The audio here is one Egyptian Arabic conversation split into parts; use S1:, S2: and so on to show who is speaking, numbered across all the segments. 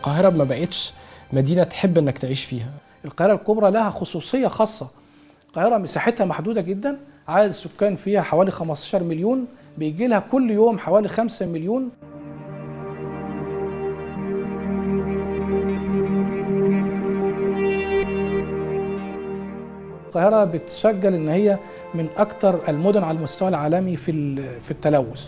S1: القاهره ما بقتش مدينه تحب انك تعيش فيها
S2: القاهرة الكبرى لها خصوصية خاصة القاهرة مساحتها محدودة جدا عدد السكان فيها حوالي 15 مليون بيجي لها كل يوم حوالي 5 مليون القاهرة بتسجل إن هي من أكثر المدن على المستوى العالمي في ال- في التلوث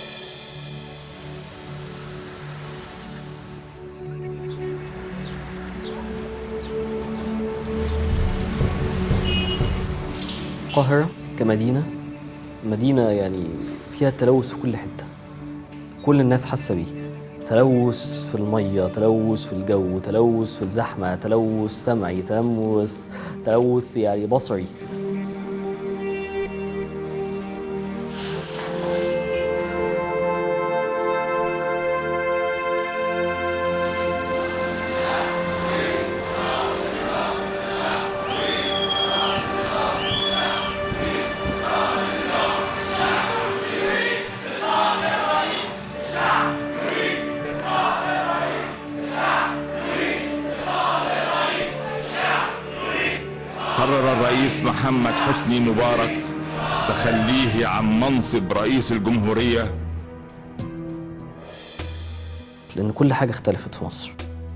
S3: القاهرة كمدينة مدينة يعني فيها تلوث في كل حتة كل الناس حاسة بيه تلوث في المية تلوث في الجو تلوث في الزحمة تلوث سمعي تلوث تلوث يعني بصري
S4: قرر الرئيس محمد حسني مبارك تخليه عن منصب رئيس الجمهورية
S3: لأن كل حاجة اختلفت في مصر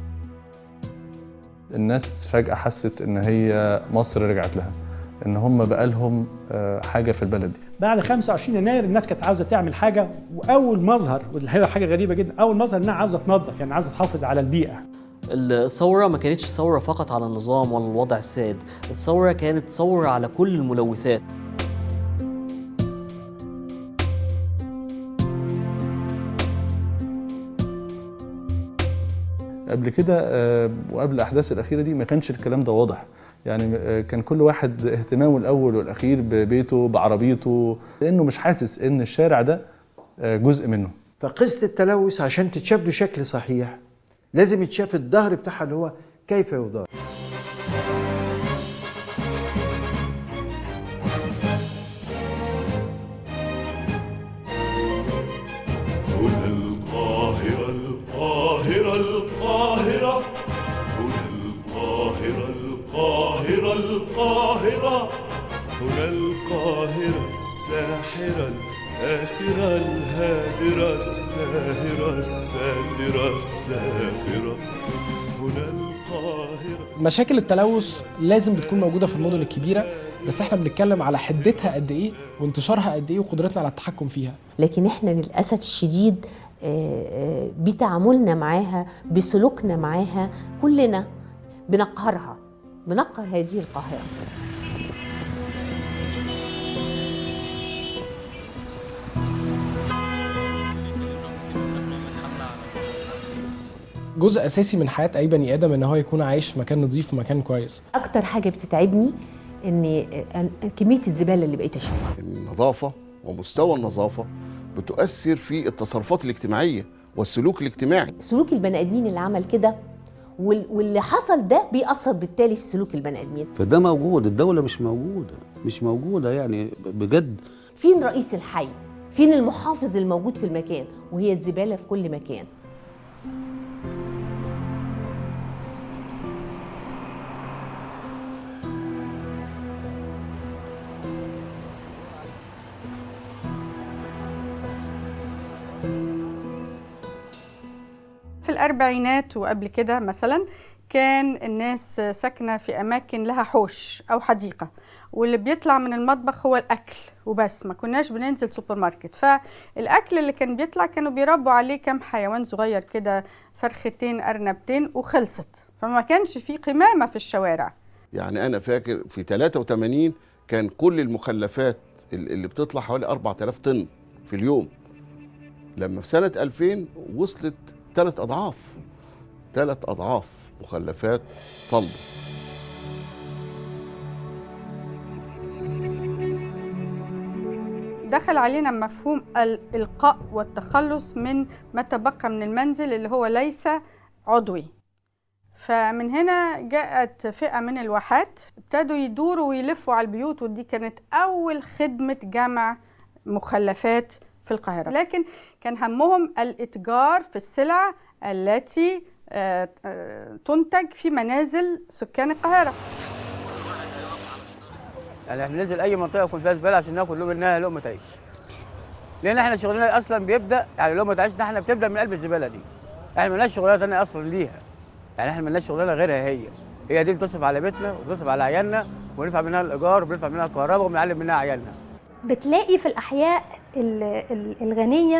S5: الناس فجأة حست إن هي مصر رجعت لها إن هم بقالهم آه، حاجة في البلد دي
S6: بعد 25 يناير الناس كانت عاوزه تعمل حاجه واول مظهر ودي هي حاجه غريبه جدا اول مظهر انها عاوزه تنظف يعني عاوزه تحافظ على البيئه
S3: الثورة ما كانتش ثورة فقط على النظام ولا الوضع السائد الثورة كانت ثورة على كل الملوثات
S5: قبل كده آه، وقبل الأحداث الأخيرة دي ما كانش الكلام ده واضح يعني آه، كان كل واحد اهتمامه الأول والأخير ببيته بعربيته لأنه مش حاسس إن الشارع ده آه، جزء منه
S7: فقصة التلوث عشان تتشاف بشكل صحيح لازم يتشاف الظهر بتاعها اللي هو كيف يدار
S8: هنا القاهرة القاهرة القاهرة هنا القاهرة القاهرة القاهرة هنا القاهرة الساحرة الآسرة الهادرة الساهرة الساترة السافرة هنا القاهرة
S1: مشاكل التلوث لازم بتكون موجوده في المدن الكبيره بس احنا بنتكلم على حدتها قد ايه وانتشارها قد ايه وقدرتنا على التحكم فيها
S9: لكن احنا للاسف الشديد آه، آه، بتعاملنا معاها بسلوكنا معاها كلنا بنقهرها بنقهر هذه القاهره
S1: جزء اساسي من حياه اي بني ادم ان هو يكون عايش في مكان نظيف ومكان كويس
S9: اكتر حاجه بتتعبني ان أن- كميه الزباله اللي بقيت اشوفها
S10: النظافة ومستوى النظافة بتؤثر في التصرفات الاجتماعية والسلوك الاجتماعي
S9: سلوك البني ادمين اللي عمل كده وال- واللي حصل ده بيأثر بالتالي في سلوك البني ادمين
S11: فده موجود الدولة مش موجودة مش موجودة يعني بجد
S9: فين رئيس الحي فين المحافظ الموجود في المكان وهي الزباله في كل مكان
S12: في الأربعينات وقبل كده مثلا كان الناس ساكنة في أماكن لها حوش أو حديقة واللي بيطلع من المطبخ هو الأكل وبس ما كناش بننزل سوبر ماركت فالأكل اللي كان بيطلع كانوا بيربوا عليه كام حيوان صغير كده فرختين أرنبتين وخلصت فما كانش في قمامة في الشوارع
S10: يعني أنا فاكر في 83 كان كل المخلفات ال- اللي بتطلع حوالي 4000 طن في اليوم لما في سنة 2000 وصلت ثلاث أضعاف ثلاث أضعاف مخلفات صلبة
S12: دخل علينا مفهوم الإلقاء والتخلص من ما تبقى من المنزل اللي هو ليس عضوي فمن هنا جاءت فئة من الواحات ابتدوا يدوروا ويلفوا على البيوت ودي كانت أول خدمة جمع مخلفات في القاهرة لكن كان همهم الإتجار في السلع التي آه، آه، تنتج في منازل سكان القاهره
S13: يعني احنا ننزل اي منطقه يكون فيها زباله عشان ناكل لقمه منها لقمه عيش لان احنا شغلنا اصلا بيبدا يعني لقمه عيشنا احنا بتبدا من قلب الزباله دي احنا مالناش شغلانه ثانيه اصلا ليها يعني احنا مالناش شغلانه غيرها هي هي دي بتصرف على بيتنا وبتصرف على عيالنا وبندفع منها الايجار وبندفع منها الكهرباء وبنعلم منها عيالنا
S14: بتلاقي في الأحياء ال- ال- الغنية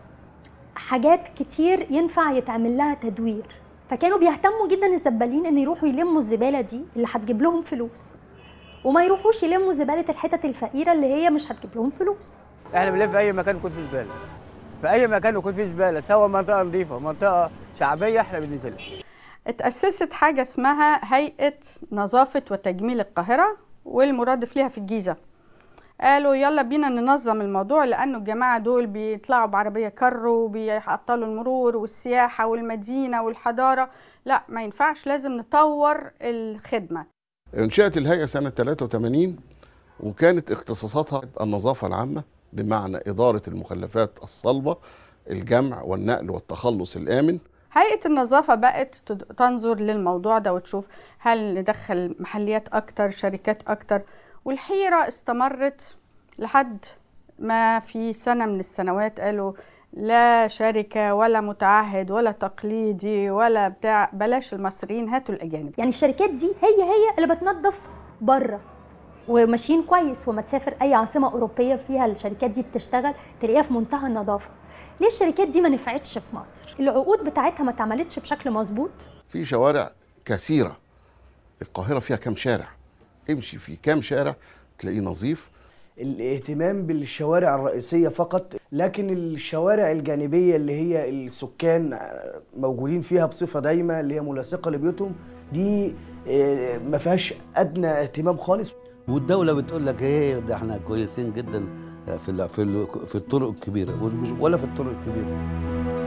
S14: حاجات كتير ينفع يتعمل لها تدوير فكانوا بيهتموا جدا الزبالين ان يروحوا يلموا الزبالة دي اللي هتجيب لهم فلوس وما يروحوش يلموا زبالة الحتت الفقيرة اللي هي مش هتجيب لهم فلوس
S13: احنا بنلف في اي مكان يكون فيه زباله في اي مكان يكون فيه زباله سواء منطقه نظيفه منطقه شعبيه احنا بننزلها
S12: اتأسست حاجة اسمها هيئة نظافة وتجميل القاهرة والمرادف ليها في الجيزة قالوا يلا بينا ننظم الموضوع لأنه الجماعة دول بيطلعوا بعربية كرو وبيعطلوا المرور والسياحة والمدينة والحضارة لا ما ينفعش لازم نطور الخدمة
S10: انشأت الهيئة سنة 83 وكانت اختصاصاتها النظافة العامة بمعنى إدارة المخلفات الصلبة الجمع والنقل والتخلص الآمن
S12: هيئة النظافة بقت تد- تنظر للموضوع ده وتشوف هل ندخل محليات أكتر شركات أكتر والحيرة استمرت لحد ما في سنة من السنوات قالوا لا شركة ولا متعهد ولا تقليدي ولا بتاع بلاش المصريين هاتوا الأجانب
S14: يعني الشركات دي هي هي اللي بتنظف بره وماشيين كويس وما تسافر اي عاصمه اوروبيه فيها الشركات دي بتشتغل تلاقيها في منتهى النظافه ليه الشركات دي ما نفعتش في مصر العقود بتاعتها ما اتعملتش بشكل مظبوط
S10: في شوارع كثيرة القاهرة فيها كام شارع امشي في كام شارع تلاقيه نظيف
S15: الاهتمام بالشوارع الرئيسية فقط لكن الشوارع الجانبية اللي هي السكان موجودين فيها بصفة دايمة اللي هي ملاصقة لبيوتهم دي آه، ما فيهاش أدنى اهتمام خالص
S11: والدولة بتقول لك ايه ده احنا كويسين جدا في ال- في ال- في الطرق الكبيرة والمش- ولا في الطرق الكبيرة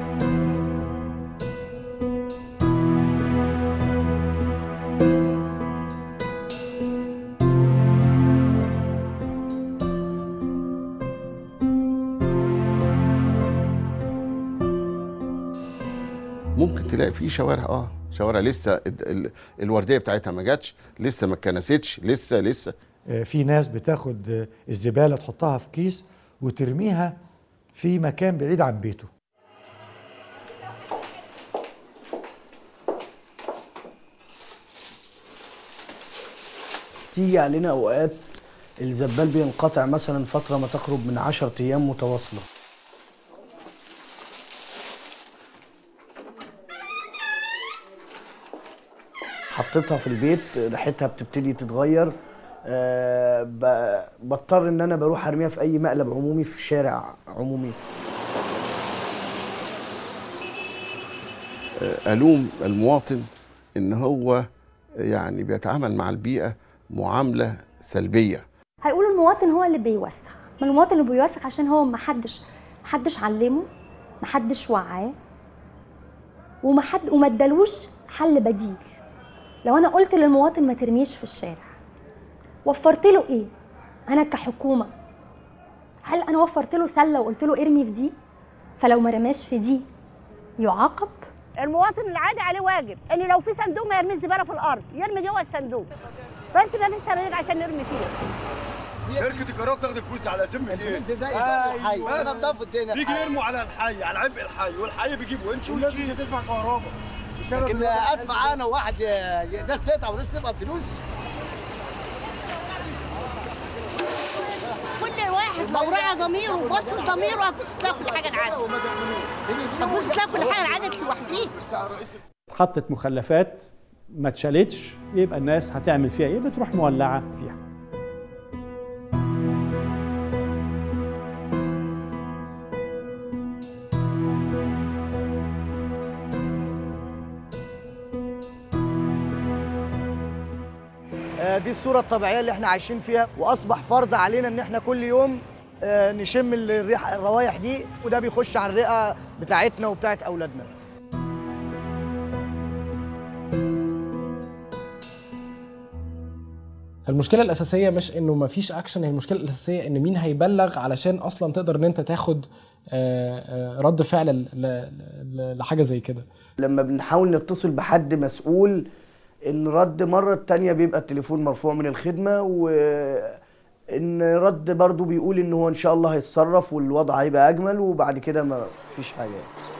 S10: ممكن تلاقي في شوارع اه شوارع لسه ال- ال- الورديه بتاعتها ما جاتش لسه ما اتكنستش لسه لسه
S16: آه، في ناس بتاخد آه، الزبالة تحطها في كيس وترميها في مكان بعيد عن بيته
S15: تيجي علينا أوقات الزبال بينقطع مثلا فترة ما تقرب من عشرة أيام متواصلة حطيتها في البيت ريحتها بتبتدي تتغير آه، ب- بضطر ان انا بروح ارميها في اي مقلب عمومي في شارع عمومي
S10: آه، الوم المواطن ان هو يعني بيتعامل مع البيئه معامله سلبيه
S14: هيقولوا المواطن هو اللي بيوسخ ما المواطن اللي بيوسخ عشان هو ما حدش محدش علمه ما حدش وعاه وما حد وما ادالوش حل بديل لو انا قلت للمواطن ما ترميش في الشارع وفرت له ايه انا كحكومه هل انا وفرت له سله وقلت له ارمي في دي فلو ما رماش في دي يعاقب
S17: المواطن العادي عليه واجب ان لو في صندوق ما يرميش زباله في الارض يرمي جوه الصندوق بس ما فيش طريق عشان نرمي فيه
S18: شركة الكهرباء بتاخد فلوس على ذمة ايه؟
S19: الحي. نظفوا الدنيا
S18: بيجي
S19: الحي.
S18: يرموا على الحي على عبء الحي والحي بيجيب ونش والناس مش هتدفع كهرباء
S19: لكن ادفع انا وواحد ي- ناس تقطع وناس تبقى فلوس
S17: كل واحد لو راعى ضميره وبص لضميره هتبص تلاقي كل حاجه انعدت هتبص تلاقي كل حاجه انعدت لوحديها
S6: حطت مخلفات ما اتشالتش يبقى الناس هتعمل فيها ايه بتروح مولعه فيها
S15: آه، دي الصورة الطبيعية اللي احنا عايشين فيها وأصبح فرض علينا إن احنا كل يوم آه، نشم الريح الروايح دي وده بيخش على الرئة بتاعتنا وبتاعت أولادنا
S1: فالمشكله الاساسيه مش انه ما فيش اكشن هي المشكله الاساسيه ان مين هيبلغ علشان اصلا تقدر ان انت تاخد آه، آه، رد فعل ل- ل- ل- لحاجه زي كده
S15: لما بنحاول نتصل بحد مسؤول ان رد مرة التانية بيبقى التليفون مرفوع من الخدمة وان رد برضو بيقول ان هو ان شاء الله هيتصرف والوضع هيبقى اجمل وبعد كده ما فيش حاجة يعني.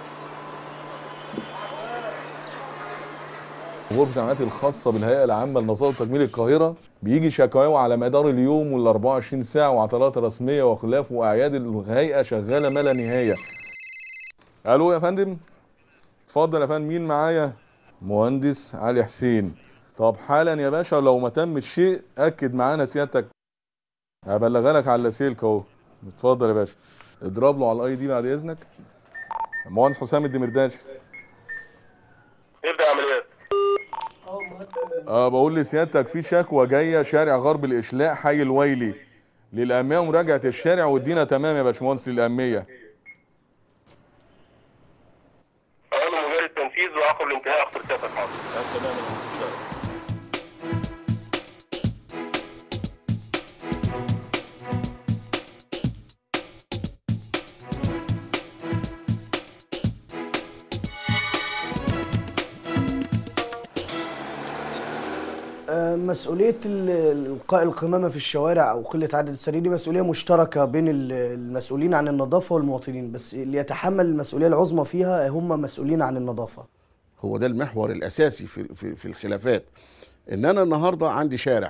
S20: غرفة العمليات الخاصة بالهيئة العامة لنظام تجميل القاهرة بيجي شكاوى على مدار اليوم وال 24 ساعة وعطلات رسمية وخلافه وأعياد الهيئة شغالة ما لا نهاية. ألو يا فندم؟ اتفضل يا فندم مين معايا؟ مهندس علي حسين. طب حالا يا باشا لو ما تمش شيء أكد معانا سيادتك. هبلغها لك على اللاسلك أهو. اتفضل يا باشا. اضرب له على الأي دي بعد إذنك. مهندس حسام الدمرداش.
S21: نبدا عمليات
S20: اه بقول لسيادتك في شكوى جايه شارع غرب الاشلاء حي الويلي للاميه ومراجعه الشارع والدينا تمام يا باشمهندس للاميه
S21: اوامر مجال التنفيذ وعقب الانتهاء اخطر كافه حاضر تمام
S15: آه، مسؤولية ال- إلقاء القمامة في الشوارع أو قلة عدد السرير دي مسؤولية مشتركة بين ال- المسؤولين عن النظافة والمواطنين بس اللي يتحمل المسؤولية العظمى فيها هم مسؤولين عن النظافة
S10: هو ده المحور الاساسي في في, في الخلافات ان انا النهارده عندي شارع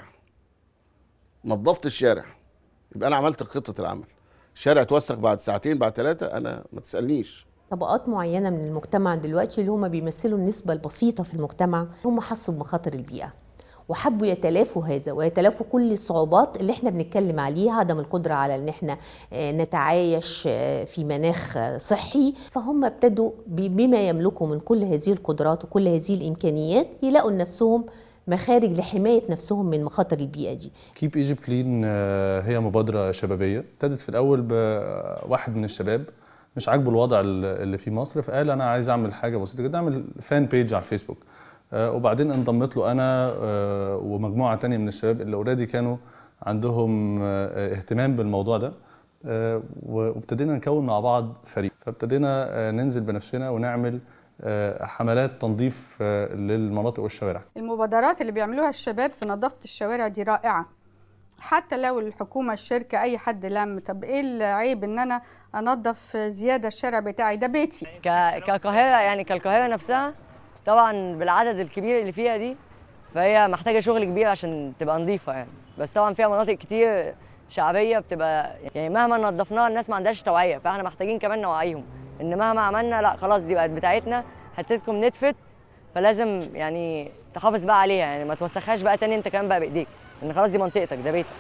S10: نظفت الشارع يبقى انا عملت خطه العمل الشارع اتوسخ بعد ساعتين بعد ثلاثه انا ما تسالنيش
S9: طبقات معينة من المجتمع دلوقتي اللي هم بيمثلوا النسبة البسيطة في المجتمع هم حسوا بمخاطر البيئة وحبوا يتلافوا هذا ويتلافوا كل الصعوبات اللي احنا بنتكلم عليها عدم القدرة على ان احنا آه، نتعايش آه، في مناخ آه، صحي فهم ابتدوا ب- بما يملكوا من كل هذه القدرات وكل هذه الامكانيات يلاقوا لنفسهم مخارج لحماية نفسهم من مخاطر البيئة دي
S5: كيب ايجيبت كلين هي مبادرة شبابية ابتدت في الأول بواحد من الشباب مش عاجبه الوضع اللي في مصر فقال أنا عايز أعمل حاجة بسيطة جدا أعمل فان بيج على الفيسبوك آه، وبعدين انضمت له أنا آه، ومجموعة تانية من الشباب اللي اوريدي كانوا عندهم آه، اهتمام بالموضوع ده آه، وابتدينا نكون مع بعض فريق فابتدينا آه، ننزل بنفسنا ونعمل آه، حملات تنظيف آه، للمناطق والشوارع
S12: المبادرات اللي بيعملوها الشباب في نظافة الشوارع دي رائعة حتى لو الحكومة الشركة أي حد لم طب إيه العيب إن أنا أنظف زيادة الشارع بتاعي ده بيتي
S22: ك- كقاهرة يعني كالقاهرة نفسها طبعا بالعدد الكبير اللي فيها دي فهي محتاجة شغل كبير عشان تبقى نظيفة يعني بس طبعا فيها مناطق كتير شعبية بتبقى يعني مهما نظفناها الناس ما عندهاش توعية فاحنا محتاجين كمان نوعيهم ان مهما عملنا لا خلاص دي بقت بتاعتنا حتتكم نتفت فلازم يعني تحافظ بقى عليها يعني ما توسخهاش بقى تاني انت كمان بقى بايديك ان خلاص دي منطقتك ده بيتك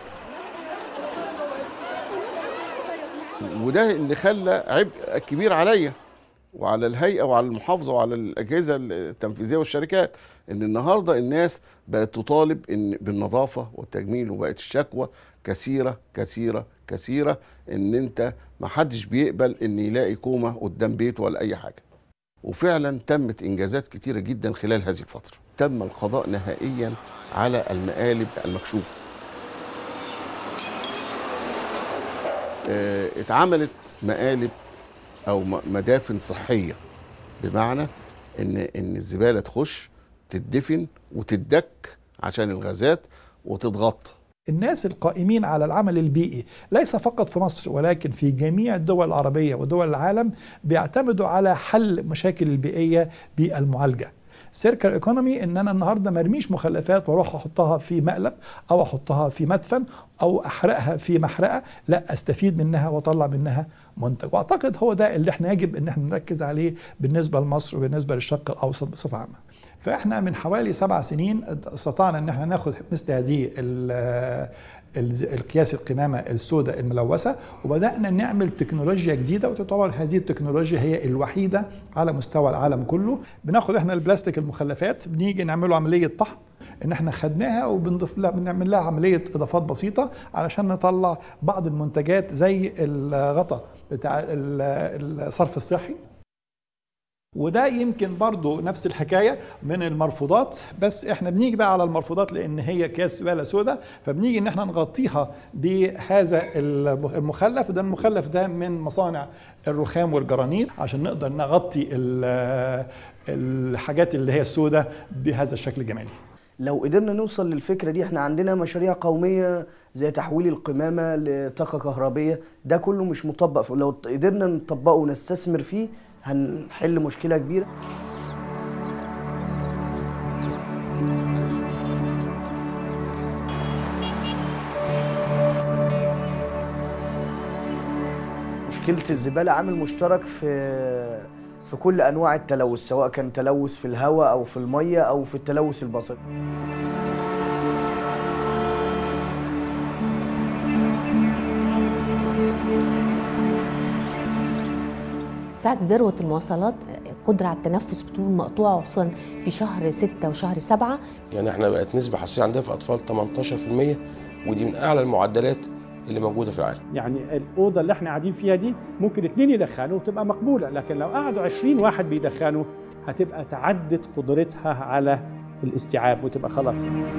S10: وده اللي خلى عبء كبير عليا وعلى الهيئه وعلى المحافظه وعلى الاجهزه التنفيذيه والشركات ان النهارده الناس بقت تطالب ان بالنظافه والتجميل وبقت الشكوى كثيره كثيره كثيره ان انت ما حدش بيقبل ان يلاقي كومه قدام بيته ولا اي حاجه وفعلا تمت انجازات كتيره جدا خلال هذه الفتره تم القضاء نهائيا على المقالب المكشوفه آه، اتعملت مقالب او م- مدافن صحيه بمعنى ان ان الزباله تخش تدفن وتدك عشان الغازات وتتغطى
S23: الناس القائمين على العمل البيئي ليس فقط في مصر ولكن في جميع الدول العربية ودول العالم بيعتمدوا على حل مشاكل البيئية بالمعالجة سيركل ايكونومي ان انا النهارده ما ارميش مخلفات واروح احطها في مقلب او احطها في مدفن او احرقها في محرقه لا استفيد منها واطلع منها منتج واعتقد هو ده اللي احنا يجب ان احنا نركز عليه بالنسبه لمصر وبالنسبه للشرق الاوسط بصفه عامه فاحنا من حوالي سبع سنين استطعنا ان احنا ناخد مثل هذه ال- الز- الكياس القمامه السوداء الملوثه وبدانا نعمل تكنولوجيا جديده وتعتبر هذه التكنولوجيا هي الوحيده على مستوى العالم كله بناخد احنا البلاستيك المخلفات بنيجي نعمله عمليه طحن ان احنا خدناها وبنضيف لها بنعمل لها عمليه اضافات بسيطه علشان نطلع بعض المنتجات زي الغطا بتاع ال- الصرف الصحي وده يمكن برضو نفس الحكايه من المرفوضات بس احنا بنيجي بقى على المرفوضات لان هي اكياس زباله سوداء فبنيجي ان احنا نغطيها بهذا المخلف ده المخلف ده من مصانع الرخام والجرانيت عشان نقدر نغطي ال- الحاجات اللي هي السوداء بهذا الشكل الجمالي
S15: لو قدرنا نوصل للفكره دي احنا عندنا مشاريع قوميه زي تحويل القمامه لطاقه كهربيه ده كله مش مطبق لو قدرنا نطبقه ونستثمر فيه هنحل مشكله كبيره مشكله الزباله عامل مشترك في في كل انواع التلوث سواء كان تلوث في الهواء او في الميه او في التلوث البصري
S9: ساعة ذروة المواصلات القدرة على التنفس بتكون مقطوعة خصوصا في شهر ستة وشهر سبعة
S2: يعني احنا بقت نسبة حساسية عندنا في الأطفال 18% ودي من أعلى المعدلات اللي موجودة في العالم
S6: يعني الأوضة اللي احنا قاعدين فيها دي ممكن اتنين يدخنوا وتبقى مقبولة لكن لو قعدوا 20 واحد بيدخنوا هتبقى تعدت قدرتها على الاستيعاب وتبقى خلاص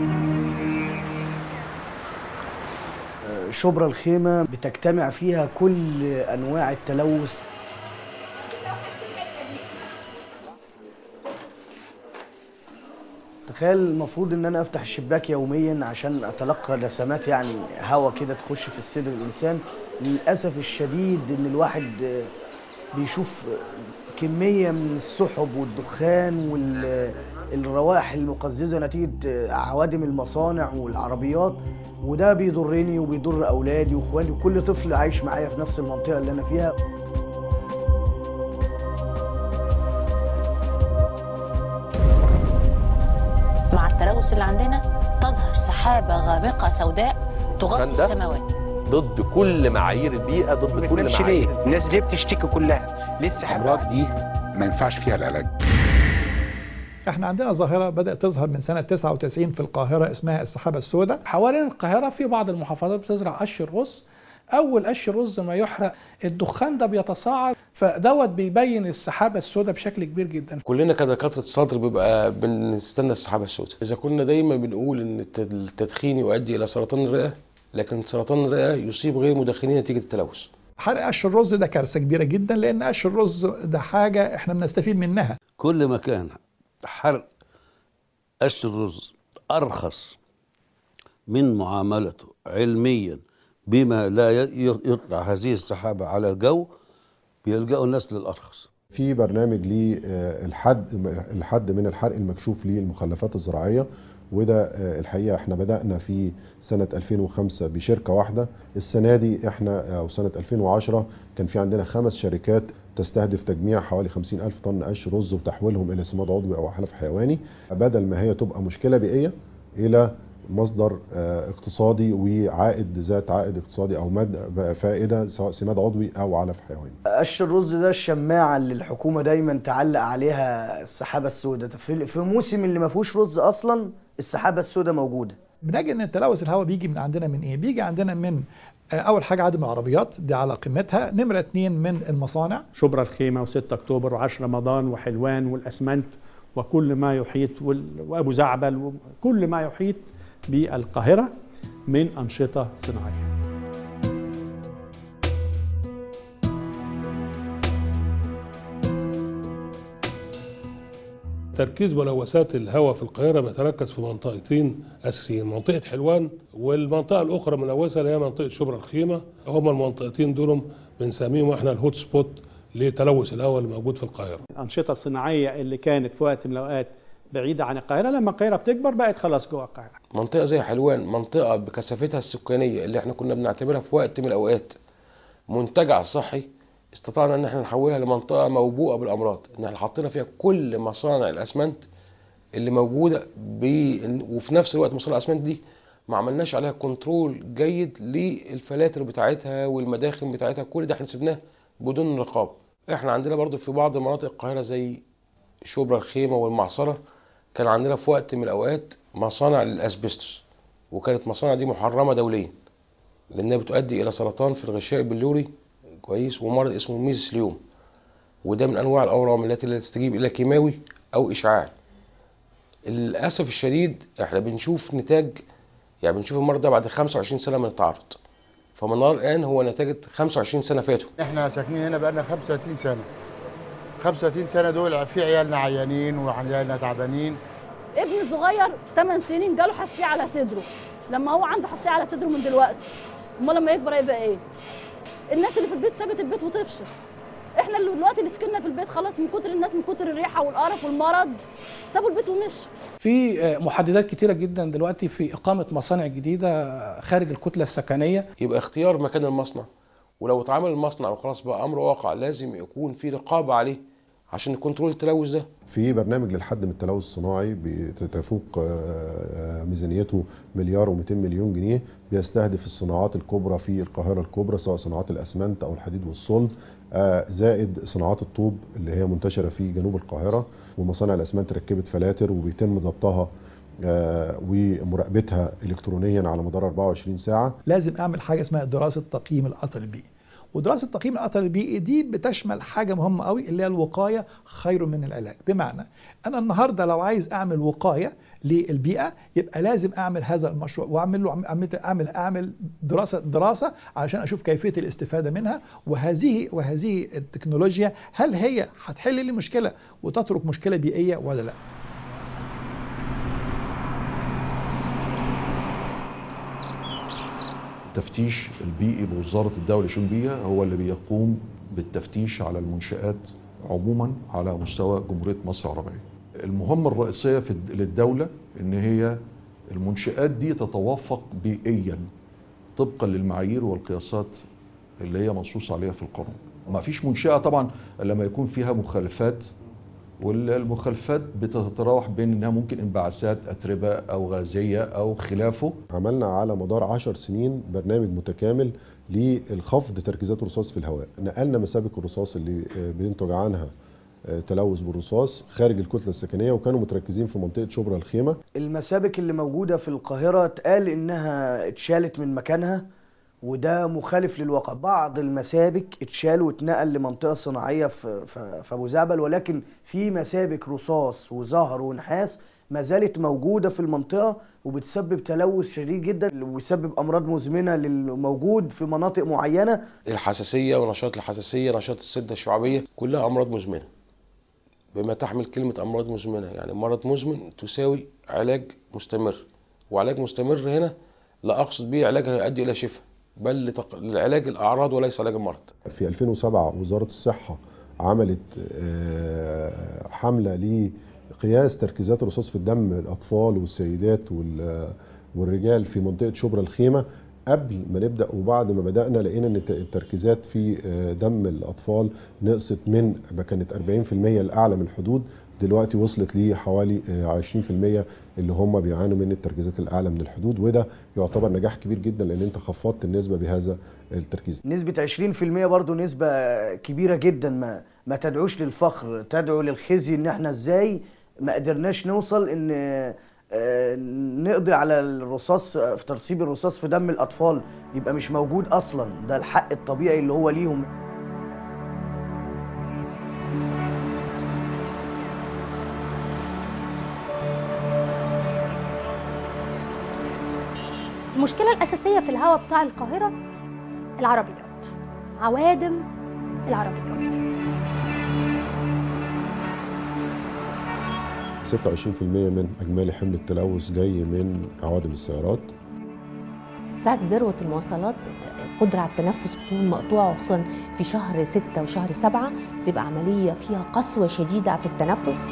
S15: شبرا الخيمة بتجتمع فيها كل أنواع التلوث تخيل المفروض ان انا افتح الشباك يوميا عشان اتلقى نسمات يعني هوا كده تخش في الصدر الانسان للاسف الشديد ان الواحد بيشوف كميه من السحب والدخان والروائح المقززه نتيجه عوادم المصانع والعربيات وده بيضرني وبيضر اولادي واخواني وكل طفل عايش معايا في نفس المنطقه اللي انا فيها
S3: مع التلوث اللي عندنا تظهر سحابة غامقة سوداء تغطي
S4: ده
S3: السماوات
S4: ضد كل معايير البيئه ضد كل
S24: بتنامش
S4: معايير
S24: ليه؟ الناس ليه بتشتكي كلها؟ ليه السحابات دي ما ينفعش فيها العلاج؟
S23: احنا عندنا ظاهرة بدأت تظهر من سنة 99 في القاهرة اسمها السحابة السوداء
S25: حوالين القاهرة في بعض المحافظات بتزرع قش الرز أول قش الرز ما يحرق الدخان ده بيتصاعد فدوت بيبين السحابة السوداء بشكل كبير جدا
S2: كلنا كدكاترة صدر بيبقى بنستنى السحابة السوداء إذا كنا دايما بنقول إن الت- التدخين يؤدي إلى سرطان الرئة لكن سرطان الرئة يصيب غير مدخنين نتيجة التلوث
S23: حرق قش الرز ده كارثة كبيرة جدا لأن قش الرز ده حاجة احنا بنستفيد منها
S11: كل ما كان حرق قش الرز أرخص من معاملته علميا بما لا ي- يطلع هذه السحابة على الجو بيلجأوا الناس للأرخص
S26: في برنامج للحد الحد من الحرق المكشوف للمخلفات الزراعيه وده آه، الحقيقه احنا بدانا في سنه 2005 بشركه واحده السنه دي احنا او سنه 2010 كان في عندنا خمس شركات تستهدف تجميع حوالي 50 ألف طن قش رز وتحويلهم إلى سماد عضوي أو حلف حيواني بدل ما هي تبقى مشكلة بيئية إلى مصدر آه، اقتصادي وعائد ذات عائد اقتصادي أو مد فائدة سواء سماد عضوي أو علف حيواني
S15: قش الرز ده الشماعه اللي الحكومه دايما تعلق عليها السحابه السوداء في في موسم اللي ما فيهوش رز اصلا السحابه السوداء موجوده
S23: بنجد ان التلوث الهواء بيجي من عندنا من ايه؟ بيجي عندنا من آه، اول حاجه عدم العربيات دي على قيمتها، نمره اتنين من المصانع
S6: شبرا الخيمة و6 أكتوبر و10 رمضان وحلوان والأسمنت وكل ما يحيط وال- وأبو زعبل وكل ما يحيط بالقاهرة من أنشطة صناعية
S27: تركيز ملوثات الهواء في القاهرة بيتركز في منطقتين أساسيين منطقة حلوان والمنطقة الأخرى ملوثة اللي هي منطقة شبرا الخيمة هما المنطقتين دول بنسميهم احنا الهوت سبوت لتلوث الهواء اللي موجود في القاهرة
S6: الأنشطة الصناعية اللي كانت في وقت من الأوقات بعيدة عن القاهرة لما القاهرة بتكبر بقت خلاص جوه القاهرة
S2: منطقة زي حلوان منطقة بكثافتها السكانية اللي احنا كنا بنعتبرها في وقت من الأوقات منتجع صحي استطعنا ان احنا نحولها لمنطقة موبوءة بالأمراض ان احنا حطينا فيها كل مصانع الأسمنت اللي موجودة ب... وفي نفس الوقت مصانع الأسمنت دي ما عملناش عليها كنترول جيد للفلاتر بتاعتها والمداخن بتاعتها كل ده احنا سيبناه بدون رقابة احنا عندنا برضو في بعض مناطق القاهرة زي شبرا الخيمة والمعصرة كان عندنا في وقت من الأوقات مصانع للأسبستوس وكانت مصانع دي محرمة دوليا لأنها بتؤدي إلى سرطان في الغشاء البلوري كويس ومرض اسمه ميزيسليوم وده من انواع الاورام التي لا تستجيب الى كيماوي او اشعاعي للاسف الشديد احنا بنشوف نتاج يعني بنشوف المرض ده بعد 25 سنه من التعرض فما نرى الان هو نتاجه 25 سنه فاتوا
S7: احنا ساكنين هنا بقالنا 35 سنه 35 سنه دول في عيالنا عيانين وعيالنا تعبانين
S8: ابني صغير 8 سنين جاله حساسيه على صدره لما هو عنده حساسيه على صدره من دلوقتي امال لما يكبر هيبقى ايه الناس اللي في البيت سابت البيت وطفشت احنا اللي دلوقتي اللي سكننا في البيت خلاص من كتر الناس من كتر الريحه والقرف والمرض سابوا البيت ومشوا
S25: في آه، محددات كتيره جدا دلوقتي في اقامه مصانع جديده خارج الكتله السكنيه
S2: يبقى اختيار مكان المصنع ولو اتعمل المصنع وخلاص بقى امر واقع لازم يكون في رقابه عليه عشان يكنترول التلوث ده
S26: في برنامج للحد من التلوث الصناعي بتفوق آه، آه، ميزانيته مليار و200 مليون جنيه بيستهدف الصناعات الكبرى في القاهره الكبرى سواء صناعات الاسمنت او الحديد والصلب آه، زائد صناعات الطوب اللي هي منتشره في جنوب القاهره ومصانع الاسمنت ركبت فلاتر وبيتم ضبطها آه، ومراقبتها الكترونيا على مدار 24 ساعه
S23: لازم اعمل حاجه اسمها دراسه تقييم الاثر البيئي ودراسه تقييم الاثر البيئي دي بتشمل حاجه مهمه قوي اللي هي الوقايه خير من العلاج بمعنى انا النهارده لو عايز اعمل وقايه للبيئه يبقى لازم اعمل هذا المشروع واعمل له اعمل اعمل, أعمل دراسه دراسه علشان اشوف كيفيه الاستفاده منها وهذه وهذه التكنولوجيا هل هي هتحل لي مشكله وتترك مشكله بيئيه ولا لا
S13: التفتيش البيئي بوزارة الدولة لشؤون البيئة هو اللي بيقوم بالتفتيش على المنشآت عموما على مستوى جمهورية مصر العربية المهمة الرئيسية في الد- للدولة ان هي المنشآت دي تتوافق بيئيا طبقا للمعايير والقياسات اللي هي منصوص عليها في القانون ما فيش منشأة طبعا إلا لما يكون فيها مخالفات والمخالفات بتتراوح بين انها ممكن انبعاثات اتربه او غازيه او خلافه
S26: عملنا على مدار 10 سنين برنامج متكامل للخفض تركيزات الرصاص في الهواء نقلنا مسابق الرصاص اللي آه، بينتج عنها آه، تلوث بالرصاص خارج الكتله السكنيه وكانوا متركزين في منطقه شبرا الخيمه
S15: المسابك اللي موجودة في القاهرة اتقال إنها اتشالت من مكانها وده مخالف للواقع بعض المسابك اتشال واتنقل لمنطقة صناعية في, في, في أبو زعبل ولكن في مسابك رصاص وزهر ونحاس ما زالت موجودة في المنطقة وبتسبب تلوث شديد جدا وبيسبب أمراض مزمنة للموجود في مناطق معينة
S2: الحساسيه ونشاط الحساسيه نشاط السده الشعبيه كلها امراض مزمنه بما تحمل كلمه امراض مزمنه يعني مرض مزمن تساوي علاج مستمر وعلاج مستمر هنا لا اقصد به علاج هيؤدي الى شفاء بل لتق- لعلاج الاعراض وليس علاج المرض
S26: في 2007 وزاره الصحه عملت آه، حمله لقياس تركيزات الرصاص في الدم الاطفال والسيدات وال- والرجال في منطقه شبرا الخيمه قبل ما نبدا وبعد ما بدانا لقينا ان الت- التركيزات في آه، دم الاطفال نقصت من ما كانت 40% الاعلى من الحدود دلوقتي وصلت لحوالي آه، 20% اللي هم بيعانوا من التركيزات الاعلى من الحدود وده يعتبر نجاح كبير جدا لان انت خفضت النسبه بهذا التركيز
S15: نسبة 20% برضو نسبة كبيرة جدا ما ما تدعوش للفخر تدعو للخزي ان احنا ازاي ما قدرناش نوصل ان آه، نقضي على الرصاص في ترسيب الرصاص في دم الاطفال يبقى مش موجود اصلا ده الحق الطبيعي اللي هو ليهم
S14: المشكلة الأساسية في الهواء بتاع القاهرة العربيات عوادم العربيات
S26: 26% من اجمالي حمل التلوث جاي من عوادم السيارات
S9: ساعة ذروة المواصلات قدرة على التنفس بتكون مقطوعة خصوصا في شهر ستة وشهر سبعة بتبقى عملية فيها قسوة شديدة في التنفس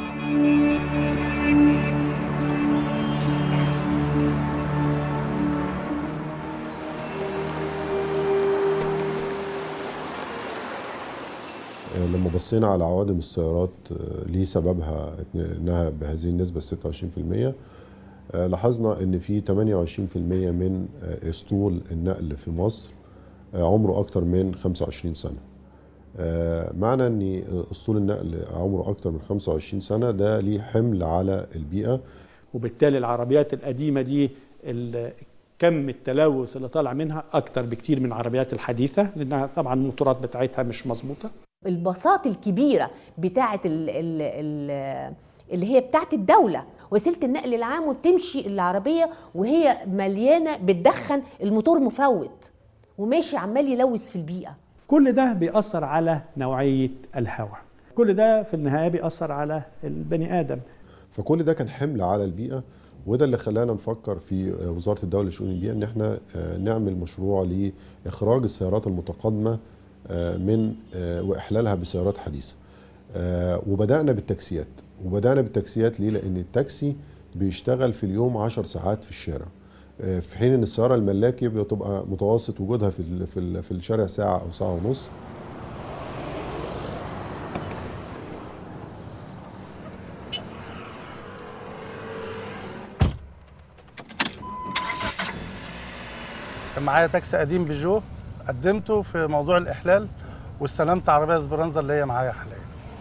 S26: آه، لما بصينا على عوادم السيارات آه، ليه سببها انها بهذه النسبه 26% آه، لاحظنا ان في 28% من آه، اسطول النقل في مصر آه، عمره اكتر من 25 سنه آه، معنى ان اسطول النقل عمره اكتر من 25 سنه ده ليه حمل على البيئه
S6: وبالتالي العربيات القديمه دي ال- كم التلوث اللي طالع منها اكتر بكتير من العربيات الحديثه لانها طبعا الموتورات بتاعتها مش مظبوطه
S9: البساط الكبيره بتاعه ال ال ال اللي هي بتاعه الدوله وسيله النقل العام وبتمشي العربيه وهي مليانه بتدخن الموتور مفوت وماشي عمال يلوث في البيئه
S6: كل ده بيأثر على نوعية الهواء كل ده في النهاية بيأثر على البني آدم
S26: فكل ده كان حمل على البيئه وده اللي خلانا نفكر في وزاره الدوله لشؤون البيئه ان احنا آه، نعمل مشروع لاخراج السيارات المتقدمه آه، من آه، واحلالها بسيارات حديثه آه، وبدانا بالتاكسيات وبدانا بالتاكسيات ليه لان التاكسي بيشتغل في اليوم 10 ساعات في الشارع آه، في حين ان السياره الملاكي بتبقى متوسط وجودها في ال- في ال- في الشارع ساعه او ساعه ونص
S1: كان معايا تاكسي قديم بيجو قدمته في موضوع الاحلال واستلمت عربيه اسبرانزا اللي هي معايا حاليا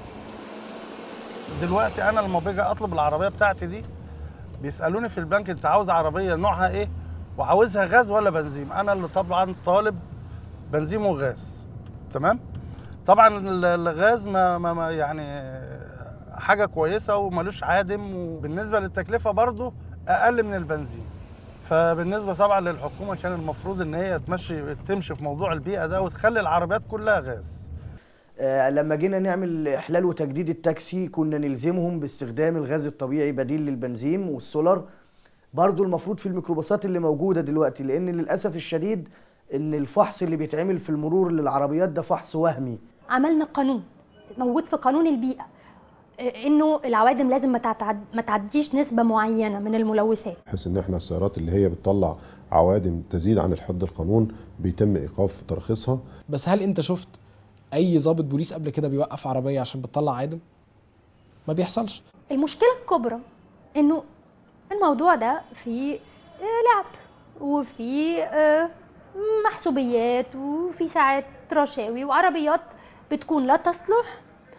S1: دلوقتي انا لما باجي اطلب العربيه بتاعتي دي بيسالوني في البنك انت عاوز عربيه نوعها ايه وعاوزها غاز ولا بنزين انا اللي طبعا طالب بنزين وغاز تمام طبعا ال- الغاز ما, ما, ما يعني حاجه كويسه وملوش عادم وبالنسبه للتكلفه برضو اقل من البنزين فبالنسبه طبعا للحكومه كان المفروض ان هي تمشي تمشي في موضوع البيئه ده وتخلي العربيات كلها غاز
S15: آه، لما جينا نعمل احلال وتجديد التاكسي كنا نلزمهم باستخدام الغاز الطبيعي بديل للبنزين والسولار برضو المفروض في الميكروباصات اللي موجوده دلوقتي لان للاسف الشديد ان الفحص اللي بيتعمل في المرور للعربيات ده فحص وهمي
S14: عملنا قانون موجود في قانون البيئه آه، انه العوادم لازم ما تعتعد- ما تعديش نسبه معينه من الملوثات
S26: بحيث ان احنا السيارات اللي هي بتطلع عوادم تزيد عن الحد القانون بيتم ايقاف ترخيصها
S16: بس هل انت شفت اي ضابط بوليس قبل كده بيوقف عربيه عشان بتطلع عادم ما بيحصلش
S14: المشكله الكبرى انه الموضوع ده فيه آه، لعب وفي آه، محسوبيات وفي ساعات رشاوي وعربيات بتكون لا تصلح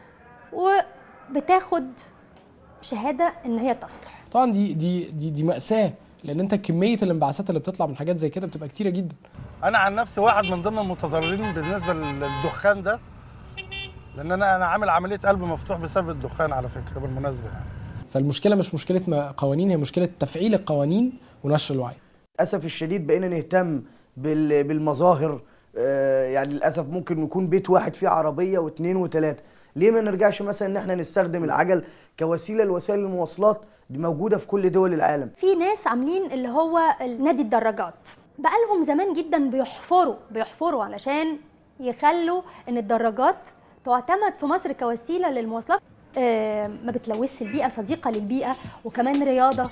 S14: وبتاخد شهاده ان هي تصلح
S16: طبعا دي دي دي دي ماساه لان انت كميه الانبعاثات اللي بتطلع من حاجات زي كده بتبقى كتيره جدا
S1: انا عن نفسي واحد من ضمن المتضررين بالنسبه للدخان ده لان انا انا عامل عمليه قلب مفتوح بسبب الدخان على فكره بالمناسبه يعني
S16: فالمشكله مش مشكله ما- قوانين هي مشكله تفعيل القوانين ونشر الوعي
S15: للاسف الشديد بقينا نهتم بال- بالمظاهر آه، يعني للاسف ممكن يكون بيت واحد فيه عربيه واثنين وثلاثه ليه ما نرجعش مثلا ان احنا نستخدم العجل كوسيله لوسائل المواصلات دي موجوده في كل دول العالم
S14: في ناس عاملين اللي هو نادي الدراجات بقالهم زمان جدا بيحفروا بيحفروا علشان يخلوا ان الدراجات تعتمد في مصر كوسيله للمواصلات آه، ما بتلوثش البيئه صديقه للبيئه وكمان رياضه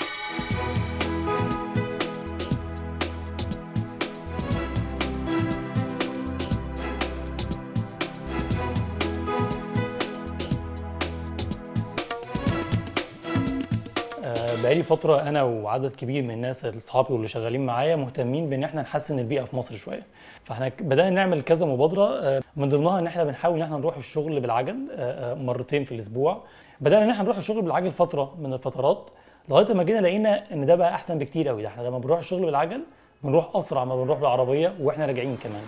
S17: آه، بقالي فترة أنا وعدد كبير من الناس أصحابي واللي شغالين معايا مهتمين بإن إحنا نحسن البيئة في مصر شوية. فإحنا ك- بدأنا نعمل كذا مبادرة آه، من ضمنها إن إحنا بنحاول إن إحنا نروح الشغل بالعجل آه، آه، مرتين في الأسبوع. بدأنا إن إحنا نروح الشغل بالعجل فترة من الفترات لغاية ما جينا لقينا إن ده بقى أحسن بكتير قوي ده إحنا لما بنروح الشغل بالعجل بنروح أسرع ما بنروح بالعربية وإحنا راجعين كمان.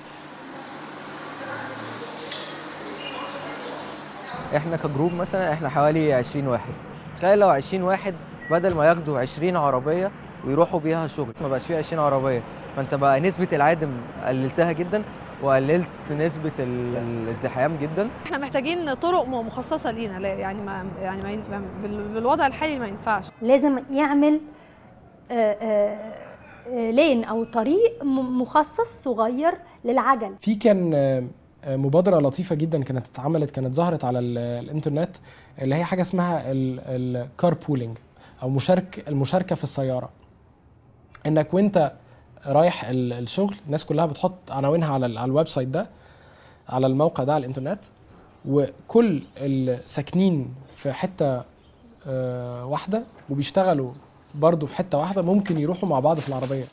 S18: احنا كجروب مثلا احنا حوالي 20 واحد تخيل لو 20 واحد بدل ما ياخدوا 20 عربيه ويروحوا بيها الشغل ما بقاش فيه 20 عربيه فانت بقى نسبه العادم قللتها جدا وقللت نسبه ال- الازدحام جدا
S19: احنا محتاجين طرق م- مخصصه لينا لا يعني ما يعني ما ين- ما- بال- بالوضع الحالي ما ينفعش
S14: لازم يعمل آه، آه، آه، لين او طريق م- مخصص صغير للعجل
S16: في كان آه، آه، مبادره لطيفه جدا كانت اتعملت كانت ظهرت على ال- الانترنت اللي هي حاجه اسمها الكار بولينج او مشارك المشاركه في السياره انك وانت رايح ال- الشغل الناس كلها بتحط عناوينها على ال- على الويب سايت ده على الموقع ده على الانترنت وكل الساكنين في حته آه، واحده وبيشتغلوا برضو في حته واحده ممكن يروحوا مع بعض في العربيه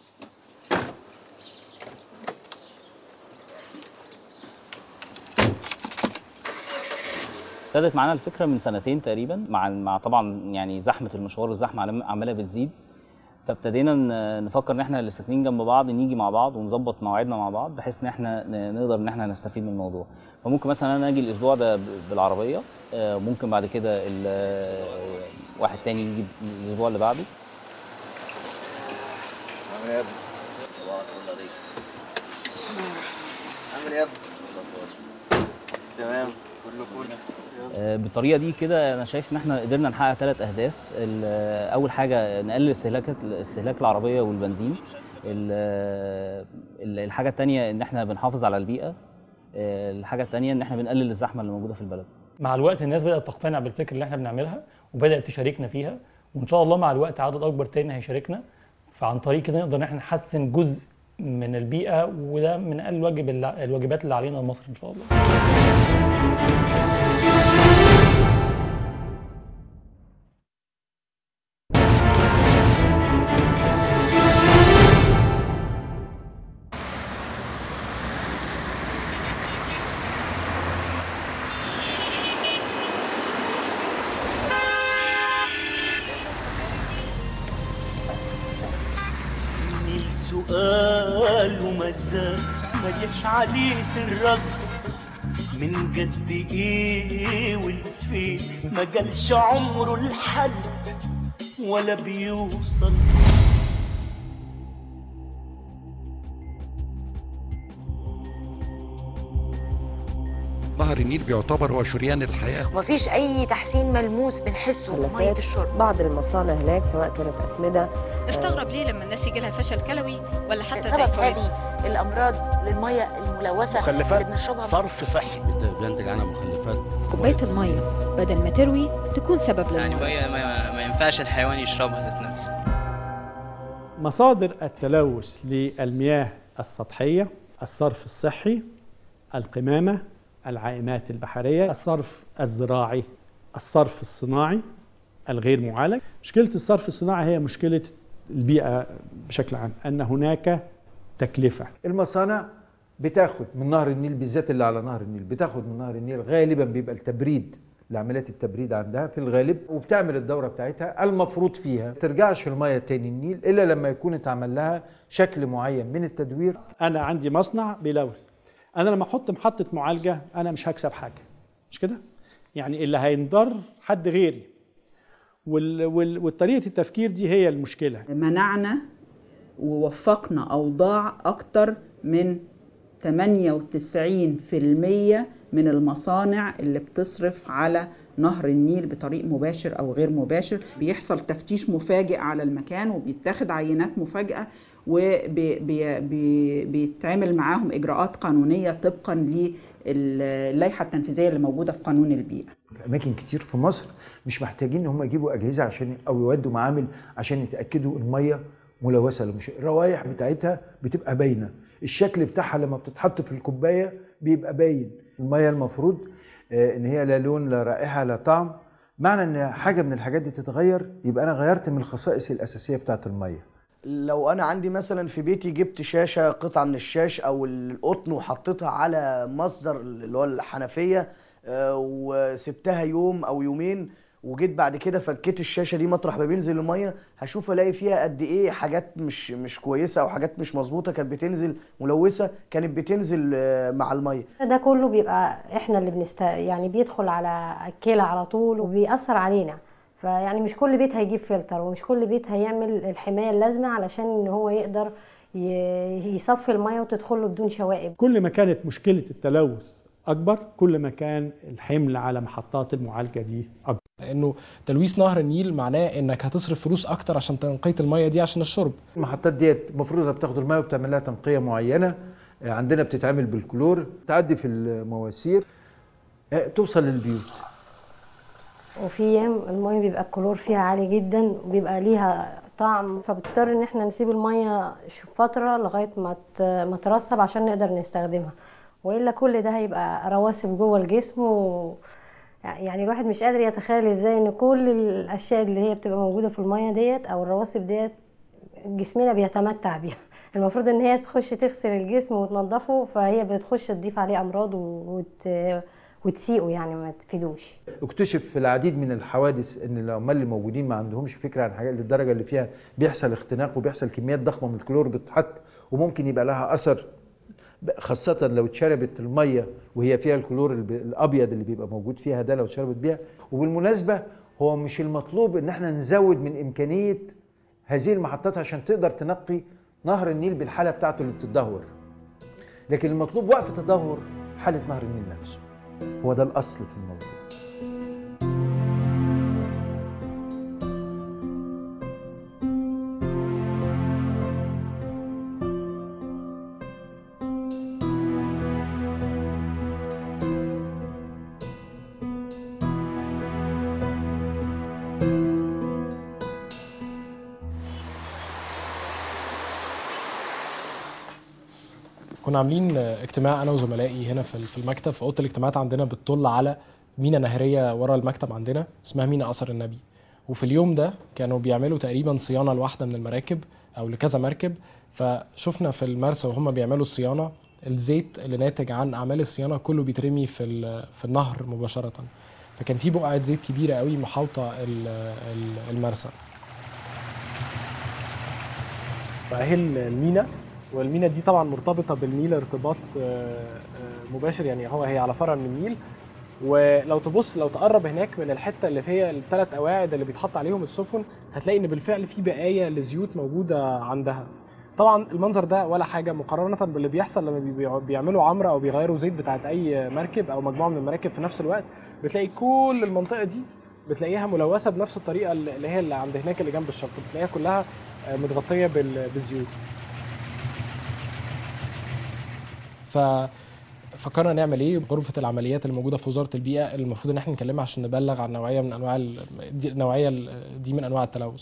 S20: ابتدت معانا الفكره من سنتين تقريبا مع مع طبعا يعني زحمه المشوار الزحمه عم- عماله بتزيد
S3: فابتدينا ن- نفكر ان احنا اللي ساكنين جنب بعض نيجي مع بعض ونظبط مواعيدنا مع بعض بحيث ان احنا ن- نقدر ان احنا نستفيد من الموضوع فممكن مثلا انا اجي الاسبوع ده ب- بالعربيه آه، ممكن بعد كده ال- آه، واحد تاني يجي الاسبوع اللي بعده
S5: عامل ايه يا ابني؟ صباح الفل عليك عامل ايه يا ابني؟ تمام كله فل
S3: آه، بالطريقه دي كده انا شايف ان احنا قدرنا نحقق ثلاث اهداف ال- آه، اول حاجه نقلل استهلاك استهلاك العربيه والبنزين ال- ال- الحاجه الثانيه ان احنا بنحافظ على البيئه آه، الحاجه الثانيه ان احنا بنقلل الزحمه اللي موجوده في البلد
S17: مع الوقت الناس بدات تقتنع بالفكره اللي احنا بنعملها وبدات تشاركنا فيها وان شاء الله مع الوقت عدد اكبر تاني هيشاركنا فعن طريق كده نقدر ان احنا نحسن جزء من البيئه وده من اقل الواجب اللي الواجبات اللي علينا لمصر ان شاء الله
S10: سؤال ومازال ما جاش عليه الرد من قد ايه والفين ما جالش عمره الحل ولا بيوصل
S12: نهر النيل بيعتبر هو شريان الحياة
S20: ومفيش اي تحسين ملموس بنحسه بميه الشرب
S21: بعض المصانع هناك سواء كانت اسمده
S22: نستغرب ليه لما الناس يجي لها فشل كلوي ولا حتى
S20: سبب
S22: تيفويد؟
S20: هذه الامراض للميه الملوثه اللي بنشربها
S12: صرف صحي
S28: بينتج عنها مخلفات
S22: كوبايه الميه بدل ما تروي تكون سبب
S29: يعني
S22: للمرض
S29: ما, ما, ما ينفعش الحيوان يشربها ذات نفسه
S6: مصادر التلوث للمياه السطحية الصرف الصحي القمامة العائمات البحرية الصرف الزراعي الصرف الصناعي الغير معالج مشكلة الصرف الصناعي هي مشكلة البيئة بشكل عام أن هناك تكلفة
S30: المصانع بتاخد من نهر النيل بالذات اللي على نهر النيل بتاخد من نهر النيل غالبا بيبقى التبريد لعمليات التبريد عندها في الغالب وبتعمل الدورة بتاعتها المفروض فيها ترجعش المية تاني النيل إلا لما يكون اتعمل لها شكل معين من التدوير
S6: أنا عندي مصنع بيلوث أنا لما أحط محطة معالجة أنا مش هكسب حاجة مش كده؟ يعني اللي هينضر حد غيري وال... وال... والطريقة التفكير دي هي المشكلة
S31: منعنا ووفقنا أوضاع أكتر من 98% من المصانع اللي بتصرف على نهر النيل بطريق مباشر أو غير مباشر بيحصل تفتيش مفاجئ على المكان وبيتاخد عينات مفاجئة وبيتعمل معاهم إجراءات قانونية طبقا للائحة التنفيذية اللي موجودة في قانون البيئة
S30: في أماكن كتير في مصر مش محتاجين إن هم يجيبوا أجهزة عشان أو يودوا معامل عشان يتأكدوا المية ملوثة ولا مش الروائح بتاعتها بتبقى باينة الشكل بتاعها لما بتتحط في الكوباية بيبقى باين المية المفروض آه، إن هي لا لون لا رائحة لا طعم معنى إن حاجة من الحاجات دي تتغير يبقى أنا غيرت من الخصائص الأساسية بتاعت المية
S15: لو انا عندي مثلا في بيتي جبت شاشه قطعه من الشاش او القطن وحطيتها على مصدر اللي هو الحنفيه آه، وسبتها يوم او يومين وجيت بعد كده فكيت الشاشه دي مطرح ما بينزل الميه هشوف الاقي فيها قد ايه حاجات مش مش كويسه او حاجات مش مظبوطه كانت بتنزل ملوثه كانت بتنزل آه، مع الميه
S32: ده كله بيبقى احنا اللي بنست يعني بيدخل على الكلى على طول وبيأثر علينا فيعني مش كل بيت هيجيب فلتر ومش كل بيت هيعمل الحمايه اللازمه علشان ان هو يقدر ي- يصفي الميه وتدخل له بدون شوائب
S6: كل ما كانت مشكلة التلوث أكبر كل ما كان الحمل على محطات المعالجة دي أكبر
S16: لانه تلويث نهر النيل معناه انك هتصرف فلوس اكتر عشان تنقيه الميه دي عشان الشرب
S30: المحطات ديت المفروض انها بتاخد الميه وبتعمل لها تنقيه معينه آه، عندنا بتتعمل بالكلور تعدي في المواسير آه، توصل للبيوت
S32: وفي ايام الميه بيبقى الكلور فيها عالي جدا وبيبقى ليها طعم فبضطر ان احنا نسيب الميه ش- فتره لغايه ما ت- ما ترسب عشان نقدر نستخدمها والا كل ده هيبقى رواسب جوه الجسم و يعني الواحد مش قادر يتخيل ازاي ان كل الاشياء اللي هي بتبقى موجوده في الميه ديت او الرواسب ديت جسمنا بيتمتع بيها المفروض ان هي تخش تغسل الجسم وتنضفه فهي بتخش تضيف عليه امراض و- وت... وتسيئوا يعني ما تفيدوش
S30: اكتشف في العديد من الحوادث ان العمال اللي موجودين ما عندهمش فكره عن حاجات للدرجه اللي فيها بيحصل اختناق وبيحصل كميات ضخمه من الكلور بتتحط وممكن يبقى لها اثر خاصة لو اتشربت المية وهي فيها الكلور الب- الأبيض اللي بيبقى موجود فيها ده لو اتشربت بيها وبالمناسبة هو مش المطلوب إن احنا نزود من إمكانية هذه المحطات عشان تقدر تنقي نهر النيل بالحالة بتاعته اللي بتتدهور لكن المطلوب وقف تدهور حالة نهر النيل نفسه هو ده الأصل في الموضوع
S16: كنا عاملين اجتماع انا وزملائي هنا في في المكتب في اوضه الاجتماعات عندنا بتطل على مينا نهريه ورا المكتب عندنا اسمها مينا اثر النبي وفي اليوم ده كانوا بيعملوا تقريبا صيانه لواحده من المراكب او لكذا مركب فشفنا في المرسى وهم بيعملوا الصيانه الزيت اللي ناتج عن اعمال الصيانه كله بيترمي في ال- في النهر مباشره فكان في بقعه زيت كبيره قوي محاوطه ال- ال- المرسى فاهي المينا والمينا دي طبعا مرتبطه بالنيل ارتباط آه، آه، مباشر يعني هو هي على فرع من النيل ولو تبص لو تقرب هناك من الحته اللي فيها الثلاث قواعد اللي بيتحط عليهم السفن هتلاقي ان بالفعل في بقايا لزيوت موجوده عندها طبعا المنظر ده ولا حاجه مقارنه باللي بيحصل لما بيبيعوا- بيعملوا عمره او بيغيروا زيت بتاعت اي مركب او مجموعه من المراكب في نفس الوقت بتلاقي كل المنطقه دي بتلاقيها ملوثه بنفس الطريقه اللي هي اللي عند هناك اللي جنب الشط بتلاقيها كلها آه، متغطيه بال- بالزيوت ف فكرنا نعمل ايه غرفه العمليات اللي موجوده في وزاره البيئه اللي المفروض ان احنا نكلمها عشان نبلغ عن نوعيه من انواع ال- دي نوعيه ال- دي من انواع التلوث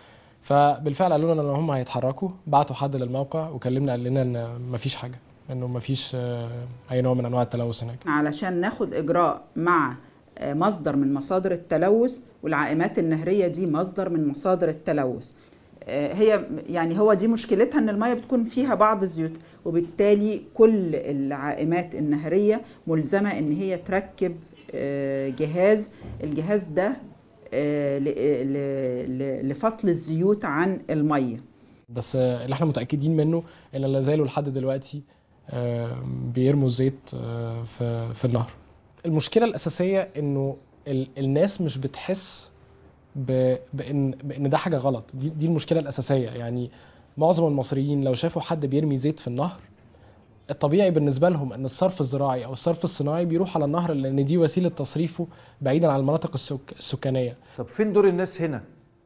S16: فبالفعل قالوا لنا ان هم هيتحركوا بعتوا حد للموقع وكلمنا قال لنا ان مفيش حاجه انه مفيش آه، اي نوع من انواع التلوث هناك
S31: علشان ناخد إجراء مع آه، مصدر من مصادر التلوث والعائمات النهرية دي مصدر من مصادر التلوث آه، هي يعني هو دي مشكلتها ان الميه بتكون فيها بعض الزيوت وبالتالي كل العائمات النهريه ملزمه ان هي تركب آه، جهاز الجهاز ده آه، ل- ل- ل- لفصل الزيوت عن الميه
S16: بس آه، اللي احنا متاكدين منه ان لا زالوا لحد دلوقتي آه، بيرموا الزيت آه، في في النهر المشكله الاساسيه انه ال- الناس مش بتحس ب- بان بان ده حاجه غلط دي دي المشكله الاساسيه يعني معظم المصريين لو شافوا حد بيرمي زيت في النهر الطبيعي بالنسبه لهم ان الصرف الزراعي او الصرف الصناعي بيروح على النهر لان دي وسيله تصريفه بعيدا عن المناطق السك... السكانيه
S30: طب فين دور الناس هنا؟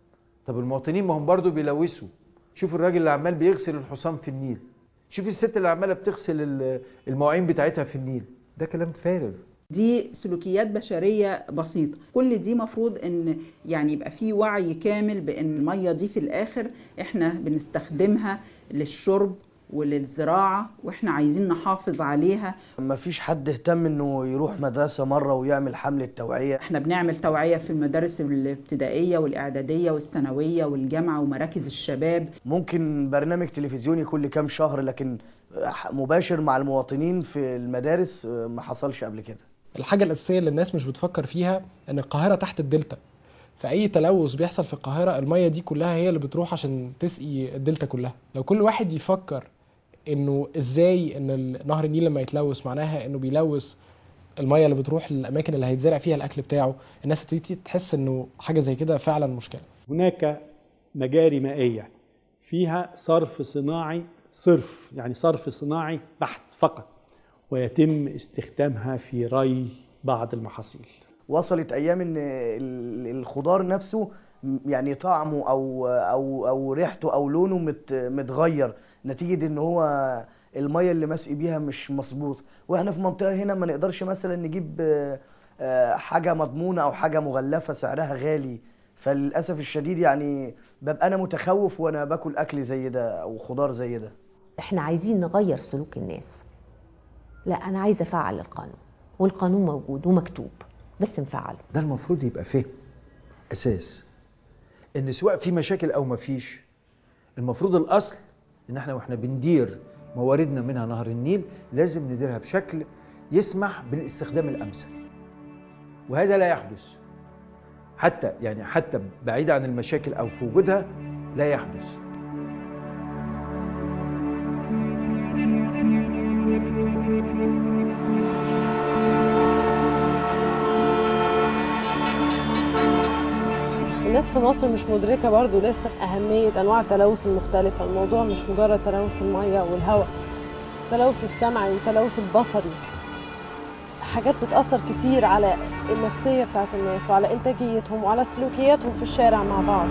S30: طب المواطنين ما هم برضو بيلوثوا شوف الراجل اللي عمال بيغسل الحصان في النيل شوف الست اللي عماله بتغسل ال- المواعين بتاعتها في النيل ده كلام فارغ
S31: دي سلوكيات بشرية بسيطة كل دي مفروض ان يعني يبقى في وعي كامل بان المية دي في الاخر احنا بنستخدمها للشرب وللزراعة واحنا عايزين نحافظ عليها
S15: ما فيش حد اهتم انه يروح مدرسة مرة ويعمل حملة توعية
S31: احنا بنعمل توعية في المدارس الابتدائية والاعدادية والثانوية والجامعة ومراكز الشباب
S15: ممكن برنامج تلفزيوني كل كام شهر لكن مباشر مع المواطنين في المدارس ما حصلش قبل كده
S16: الحاجة الأساسية اللي الناس مش بتفكر فيها إن القاهرة تحت الدلتا فأي تلوث بيحصل في القاهرة المية دي كلها هي اللي بتروح عشان تسقي الدلتا كلها لو كل واحد يفكر إنه إزاي إن ال- نهر النيل لما يتلوث معناها إنه بيلوث المية اللي بتروح للأماكن اللي هيتزرع فيها الأكل بتاعه الناس هتبتدي تحس إنه حاجة زي كده فعلا مشكلة
S6: هناك مجاري مائية فيها صرف صناعي صرف يعني صرف صناعي بحت فقط ويتم استخدامها في ري بعض المحاصيل
S15: وصلت ايام ان ال- الخضار نفسه م- يعني طعمه او او او ريحته او لونه مت متغير نتيجه ان هو الميه اللي مسقي بيها مش مظبوط واحنا في منطقه هنا ما نقدرش مثلا نجيب آه، آه، حاجه مضمونه او حاجه مغلفه سعرها غالي فللاسف الشديد يعني ببقى انا متخوف وانا باكل اكل زي ده او خضار زي ده
S2: احنا عايزين نغير سلوك الناس لا انا عايزه افعل القانون والقانون موجود ومكتوب بس نفعله
S30: ده المفروض يبقى فهم اساس ان سواء في مشاكل او ما فيش المفروض الاصل ان احنا واحنا بندير مواردنا منها نهر النيل لازم نديرها بشكل يسمح بالاستخدام الامثل وهذا لا يحدث حتى يعني حتى بعيد عن المشاكل او في وجودها لا يحدث
S4: الناس في مصر مش مدركة برضو لسه أهمية أنواع التلوث المختلفة الموضوع مش مجرد تلوث المية والهواء التلوث السمعي والتلوث البصري حاجات بتأثر كتير على النفسية بتاعت الناس وعلى إنتاجيتهم وعلى سلوكياتهم في الشارع مع بعض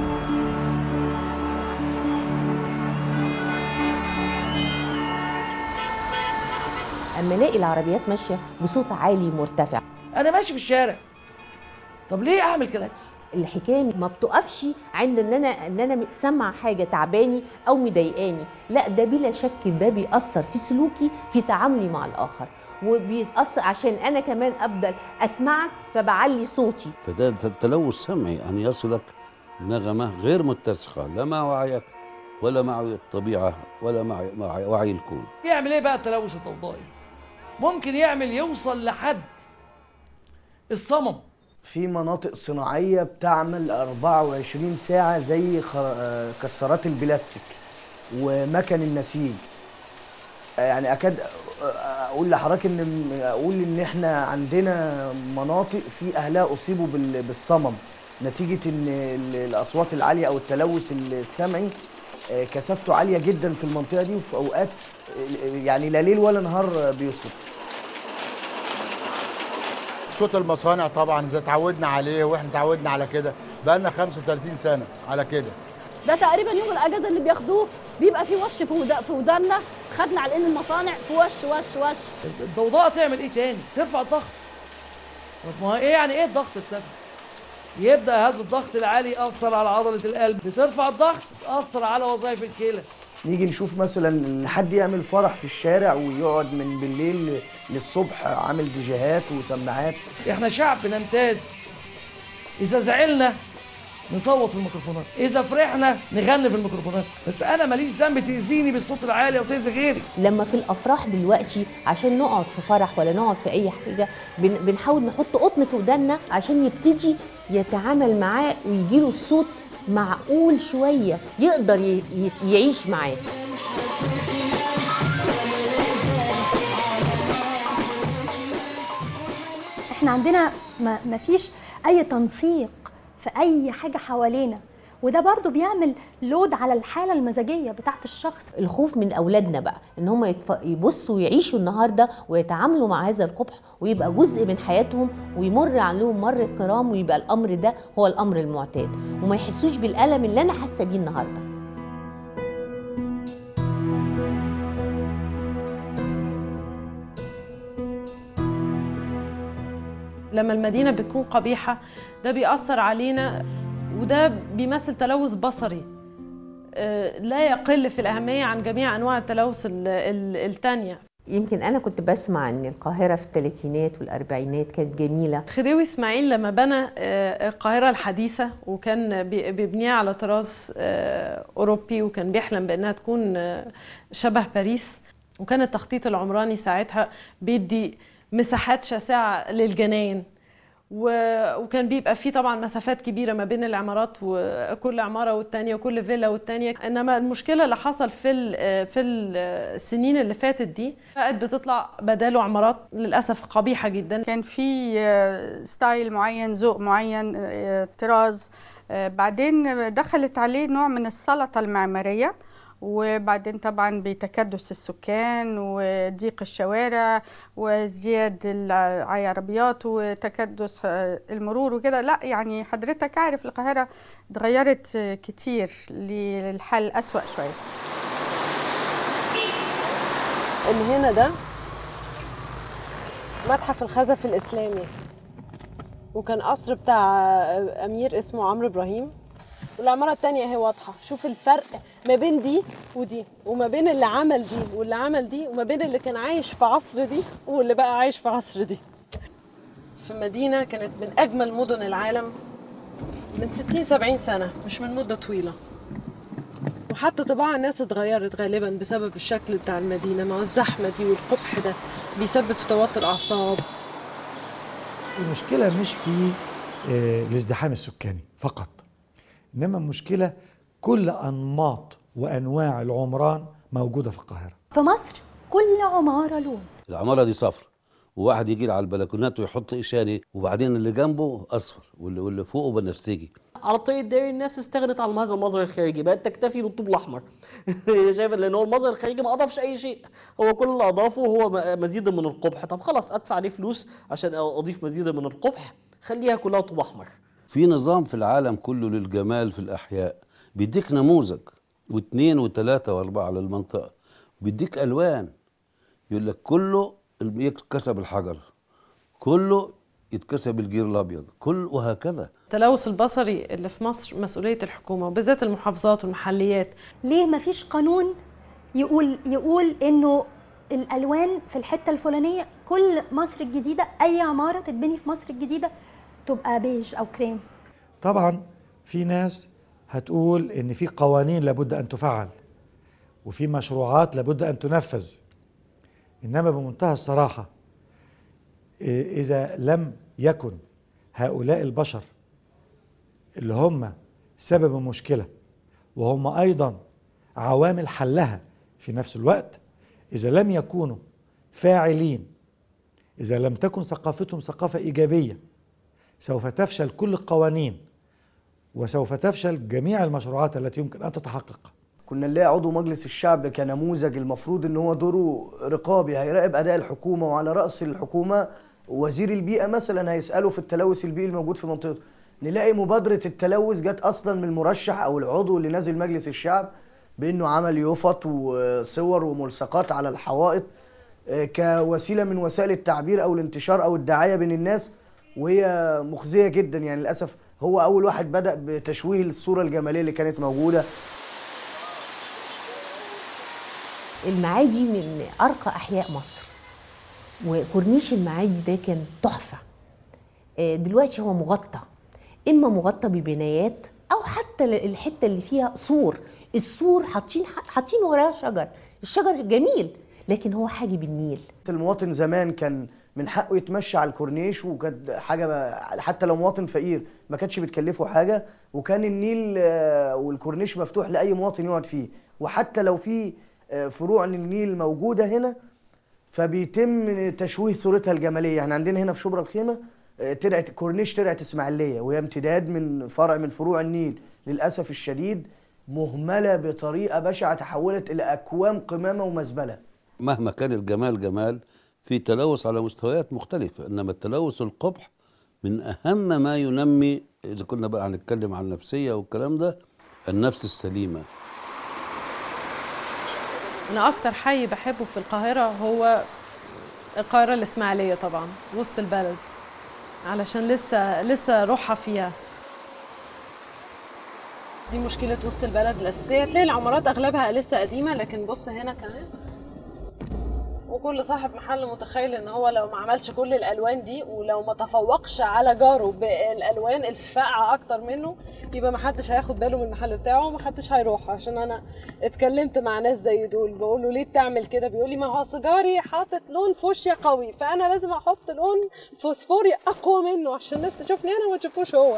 S2: اما الاقي العربيات ماشيه بصوت عالي مرتفع
S7: انا ماشي في الشارع طب ليه اعمل كلاكس
S2: الحكايه ما بتقفش عند ان انا ان انا سامعه حاجه تعباني او مضايقاني لا ده بلا شك ده بيأثر في سلوكي في تعاملي مع الاخر وبيتأثر عشان انا كمان ابدا اسمعك فبعلي صوتي
S8: فده تلوث سمعي أن يصلك نغمة غير متسقة لا مع وعيك ولا مع الطبيعة ولا مع مع وعي الكون
S7: يعمل ايه بقى التلوث الضوضائي ممكن يعمل يوصل لحد الصمم
S15: في مناطق صناعية بتعمل 24 ساعة زي خ- آه، كسرات البلاستيك ومكن النسيج آه، يعني أكاد آه، أقول لحضرتك إن أقول إن إحنا عندنا مناطق في أهلها أصيبوا بال- بالصمم نتيجة إن ال- الأصوات العالية أو التلوث السمعي آه، كثافته عالية جدا في المنطقة دي وفي أوقات آه، يعني لا ليل ولا نهار آه، بيسكت
S9: صوت المصانع طبعا زي اتعودنا عليه واحنا اتعودنا على كده بقالنا 35 سنه على كده
S11: ده تقريبا يوم الاجازه اللي بياخدوه بيبقى في وش في ودا- في ودانا خدنا على ان المصانع في وش وش وش
S7: الضوضاء تعمل ايه تاني ترفع الضغط طب ما ايه يعني ايه الضغط ارتفع يبدا هذا الضغط العالي ياثر على عضله القلب بترفع الضغط تاثر على وظائف الكلى
S15: نيجي نشوف مثلا ان حد يعمل فرح في الشارع ويقعد من بالليل للصبح عامل ديجيهات وسماعات
S7: احنا شعب بنمتاز اذا زعلنا نصوت في الميكروفونات اذا فرحنا نغني في الميكروفونات بس انا ماليش ذنب تاذيني بالصوت العالي او تاذي غيري
S2: لما في الافراح دلوقتي عشان نقعد في فرح ولا نقعد في اي حاجه بن- بنحاول نحط قطن في ودنا عشان يبتدي يتعامل معاه ويجيله الصوت معقول شويه يقدر ي- ي- يعيش معاه
S14: احنا عندنا ما ما فيش اي تنسيق في اي حاجه حوالينا وده برضو بيعمل لود على الحاله المزاجيه بتاعت الشخص
S2: الخوف من اولادنا بقى ان هم يتف... يبصوا ويعيشوا النهارده ويتعاملوا مع هذا القبح ويبقى جزء من حياتهم ويمر عليهم مر الكرام ويبقى الامر ده هو الامر المعتاد وما يحسوش بالالم اللي انا حاسه بيه النهارده
S4: لما المدينة بتكون قبيحة ده بيأثر علينا وده بيمثل تلوث بصري آه، لا يقل في الأهمية عن جميع أنواع التلوث ال- ال- التانية
S2: يمكن انا كنت بسمع ان القاهره في الثلاثينات والاربعينات كانت جميله
S4: خديوي اسماعيل لما بنى آه، القاهرة الحديثة وكان بي- بيبنيها على طراز آه، أوروبي وكان بيحلم بأنها تكون آه، شبه باريس وكان التخطيط العمراني ساعتها بيدي مساحات شاسعة للجناين و- وكان بيبقى فيه طبعا مسافات كبيرة ما بين العمارات وكل عمارة والتانية وكل فيلا والتانية إنما المشكلة اللي حصل في ال- في السنين اللي فاتت دي بقت بتطلع بداله عمارات للأسف قبيحة جدا
S13: كان في آه، ستايل معين ذوق معين آه، طراز آه، بعدين دخلت عليه نوع من السلطة المعمارية وبعدين طبعا بتكدس السكان وضيق الشوارع وازدياد العربيات وتكدس آه، المرور وكده لا يعني حضرتك عارف القاهرة اتغيرت آه، كتير للحال أسوأ شوية
S4: اللي هنا ده متحف الخزف الإسلامي وكان قصر بتاع أمير اسمه عمرو إبراهيم والعمارة التانية هي واضحة شوف الفرق ما بين دي ودي وما بين اللي عمل دي واللي عمل دي وما بين اللي كان عايش في عصر دي واللي بقى عايش في عصر دي في مدينة كانت من أجمل مدن العالم من 60 70 سنة مش من مدة طويلة وحتى طباع الناس اتغيرت غالبا بسبب الشكل بتاع المدينة ما هو الزحمة دي والقبح ده بيسبب في توتر أعصاب
S30: المشكله مش في آه، الازدحام السكاني فقط انما المشكله كل انماط وانواع العمران موجوده في القاهره
S14: في مصر كل عماره لون
S8: العماره دي صفر وواحد يجي على البلكونات ويحط إشاري وبعدين اللي جنبه أصفر واللي, واللي فوقه بنفسجي
S1: على الطريق الدائري الناس استغنت عن هذا المظهر الخارجي بقت تكتفي بالطوب الاحمر شايف لان هو المظهر الخارجي ما اضافش اي شيء هو كل اللي اضافه هو م- مزيد من القبح طب خلاص ادفع عليه فلوس عشان اضيف مزيد من القبح خليها كلها طوب احمر
S8: في نظام في العالم كله للجمال في الأحياء بيديك نموذج واثنين وثلاثة وأربعة للمنطقة بيديك ألوان يقول لك كله يتكسب الحجر كله يتكسب الجير الأبيض كل وهكذا
S4: التلوث البصري اللي في مصر مسؤولية الحكومة وبالذات المحافظات والمحليات
S14: ليه ما فيش قانون يقول يقول انه الالوان في الحته الفلانيه كل مصر الجديده اي عماره تتبني في مصر الجديده تبقى بيج او كريم
S30: طبعا في ناس هتقول ان في قوانين لابد ان تفعل وفي مشروعات لابد ان تنفذ انما بمنتهى الصراحه إيه، اذا لم يكن هؤلاء البشر اللي هم سبب المشكله وهم ايضا عوامل حلها في نفس الوقت اذا لم يكونوا فاعلين اذا لم تكن ثقافتهم ثقافه ايجابيه سوف تفشل كل القوانين وسوف تفشل جميع المشروعات التي يمكن ان تتحقق
S15: كنا نلاقي عضو مجلس الشعب كنموذج المفروض ان هو دوره رقابي هيراقب اداء الحكومه وعلى راس الحكومه وزير البيئه مثلا هيساله في التلوث البيئي الموجود في منطقته نلاقي مبادره التلوث جت اصلا من المرشح او العضو اللي نازل مجلس الشعب بانه عمل يفط وصور وملصقات على الحوائط آه، كوسيله من وسائل التعبير او الانتشار او الدعايه بين الناس وهي مخزيه جدا يعني للاسف هو اول واحد بدا بتشويه الصوره الجماليه اللي كانت موجوده
S2: المعادي من ارقى احياء مصر وكورنيش المعادي ده كان تحفه آه، دلوقتي هو مغطى اما مغطى ببنايات او حتى الحته اللي فيها سور السور حاطين حاطين وراها شجر الشجر جميل لكن هو حاجب النيل
S15: المواطن زمان كان من حقه يتمشى على الكورنيش وكانت حاجه ما- حتى لو مواطن فقير ما كانتش بتكلفه حاجه وكان النيل آه، والكورنيش مفتوح لاي مواطن يقعد فيه وحتى لو في آه، فروع للنيل موجوده هنا فبيتم تشويه صورتها الجماليه يعني عندنا هنا في شبرا الخيمه آه، ترعه كورنيش ترعه اسماعيليه وهي امتداد من فرع من فروع النيل للاسف الشديد مهمله بطريقه بشعه تحولت الى اكوام قمامه ومزبله
S8: مهما كان الجمال جمال في تلوث على مستويات مختلفة إنما التلوث القبح من أهم ما ينمي إذا كنا بقى هنتكلم عن النفسية والكلام ده النفس السليمة
S4: أنا أكتر حي بحبه في القاهرة هو القاهرة الإسماعيلية طبعا وسط البلد علشان لسه لسه روحها فيها دي مشكلة وسط البلد الأساسية تلاقي العمارات أغلبها لسه قديمة لكن بص هنا كمان وكل صاحب محل متخيل ان هو لو ما عملش كل الالوان دي ولو ما تفوقش على جاره بالالوان الفاقعه اكتر منه يبقى ما حدش هياخد باله من المحل بتاعه وما حدش هيروح عشان انا اتكلمت مع ناس زي دول بقول له ليه بتعمل كده بيقول لي ما هو أصل جاري حاطط لون فوشيا قوي فانا لازم احط لون فوسفوري اقوى منه عشان الناس تشوفني انا وما تشوفوش هو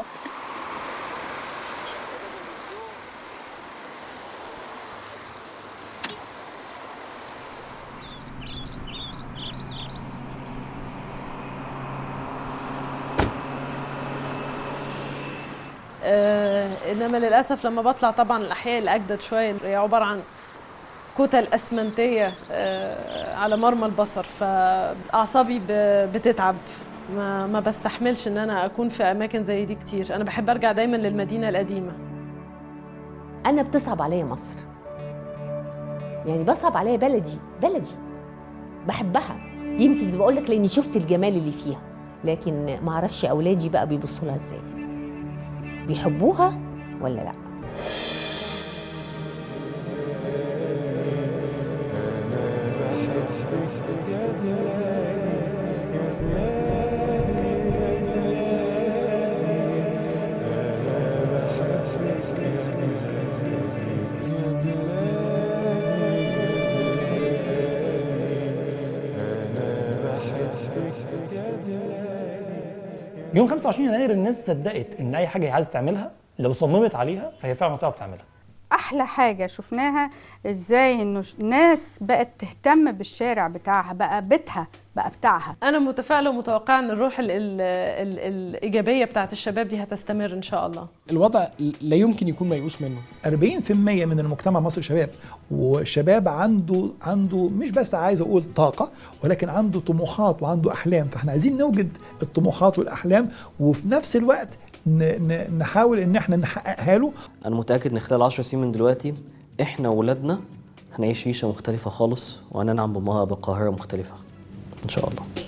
S4: آه انما للاسف لما بطلع طبعا الاحياء الاجدد شويه هي عباره عن كتل اسمنتيه آه على مرمى البصر فاعصابي ب- بتتعب ما, ما بستحملش ان انا اكون في اماكن زي دي كتير انا بحب ارجع دايما للمدينه القديمه
S2: انا بتصعب عليا مصر يعني بصعب عليا بلدي بلدي بحبها يمكن زي بقول لك لاني شفت الجمال اللي فيها لكن ما اعرفش اولادي بقى بيبصوا لها ازاي بيحبوها ولا لا
S3: يوم 25 يناير الناس صدقت ان اي حاجه هي عايزه تعملها لو صممت عليها فهي فعلا هتعرف تعملها
S13: احلى حاجه شفناها ازاي انه ش- ناس بقت تهتم بالشارع بتاعها بقى بيتها بقى بتاعها
S4: انا متفائله ومتوقعه ان الروح ال ال ال الايجابيه بتاعت الشباب دي هتستمر ان شاء الله
S16: الوضع لا يمكن يكون ميؤوس منه
S5: 40% من المجتمع المصري شباب والشباب عنده عنده مش بس عايز اقول طاقه ولكن عنده طموحات وعنده احلام فاحنا عايزين نوجد الطموحات والاحلام وفي نفس الوقت ن- ن- نحاول ان احنا نحققها له
S1: انا متاكد ان خلال 10 سنين من دلوقتي احنا وولادنا هنعيش عيشه مختلفه خالص وهننعم بما- بقاهره مختلفه ان شاء الله